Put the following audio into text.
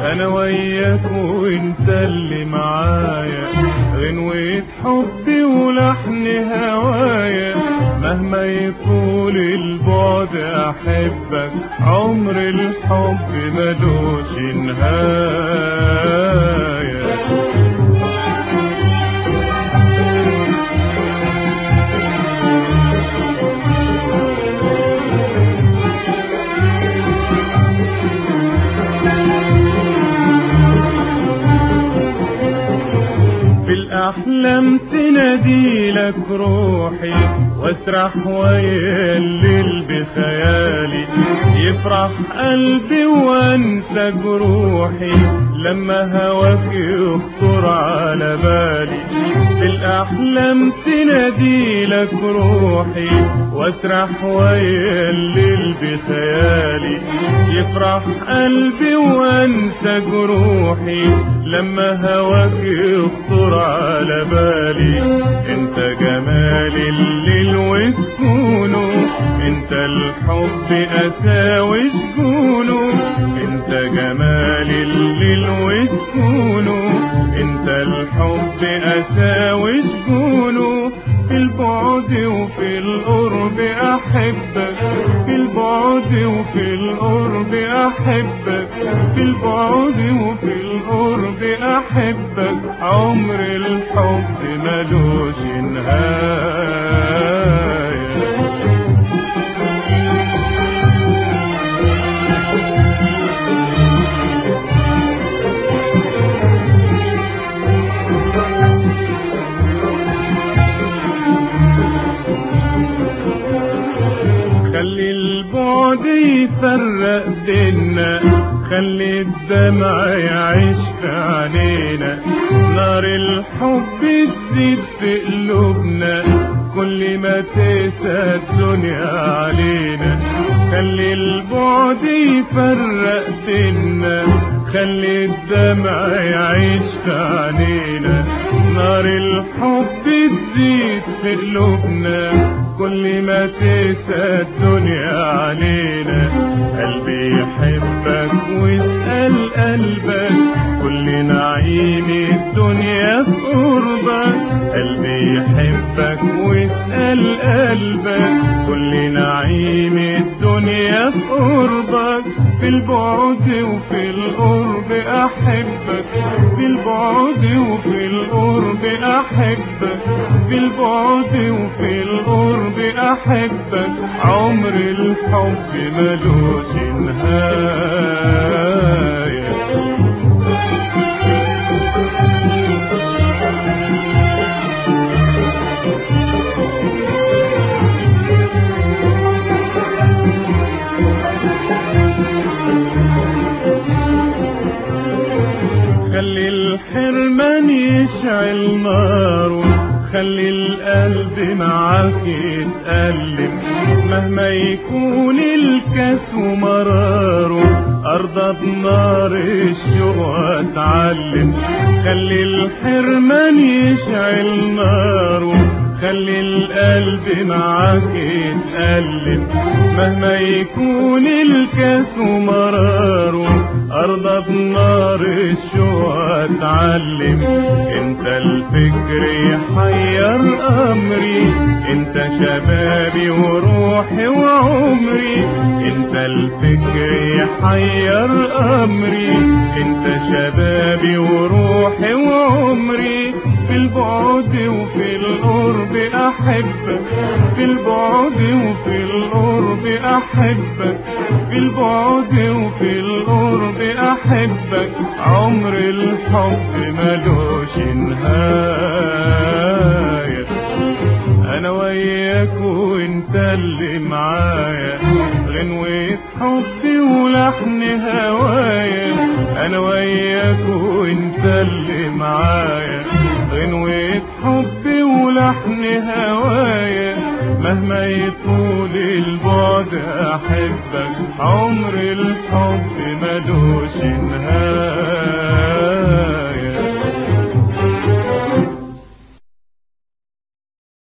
انا وياك وانت اللي معايا غنوة حبي ولحن هوايا مهما يطول البعد احبك عمر الحب ملوش نهايه بالأحلام تنادي لك روحي واسرح ويلل بخيالي يفرح قلبي وانسى جروحي لما هواك يخطر على بالي بالأحلام تنادي لك روحي واسرح ويلل بخيالي يفرح قلبي وانسى جروحي لما هواك يخطر على بالي انت جمال الليل وسكونه انت الحب اساوي سكونه انت جمال الليل وسكونه انت الحب اساوي سكونه في البعد وفي القرب احبك في البعد وفي القرب احبك في البعد وفي القرب احبك عمر الحب ملوش نهايه خلي البعد يفرق بينا خلي الدمع يعيش في عينينا نار الحب تزيد في قلوبنا كل ما تقسى الدنيا علينا خلي البعد يفرق بينا خلي الدمع يعيش في عينينا نار الحب تزيد في قلوبنا كل ما تقسى الدنيا علينا قلبي يحبك واسأل قلبك كل نعيم الدنيا في قربك قلبي يحبك واسأل قلبك كل نعيم الدنيا في قربك في البعد وفي القرب أحبك في البعد وفي القرب أحبك في البعد وفي القرب أحبك عمر الحب ملوش نهاية خلي الحرمان يشعل ناره خلي القلب معاك يتألم مهما يكون الكاس ومراره أرضى بنار الشوق واتعلم خلي الحرمان يشعل ناره خلي القلب معاك يتألم مهما يكون الكاس ومراره أرضى بنار الشوق اتعلم انت الفكر يحير امري انت شبابي وروحي وعمري انت الفكر يحير امري انت شبابي وروحي وعمري في البعد وفي القرب احبك في البعد وفي القرب احبك في البعد وفي القرب احبك عمر الحب ملوش نهايه انا وياك وانت اللي معايا غنوة حبي ولحن هوايا انا وياك وانت اللي معايا غنوة حبي ولحن هوايا مهما يطول البعد احبك عمر الحب ملوش نهايه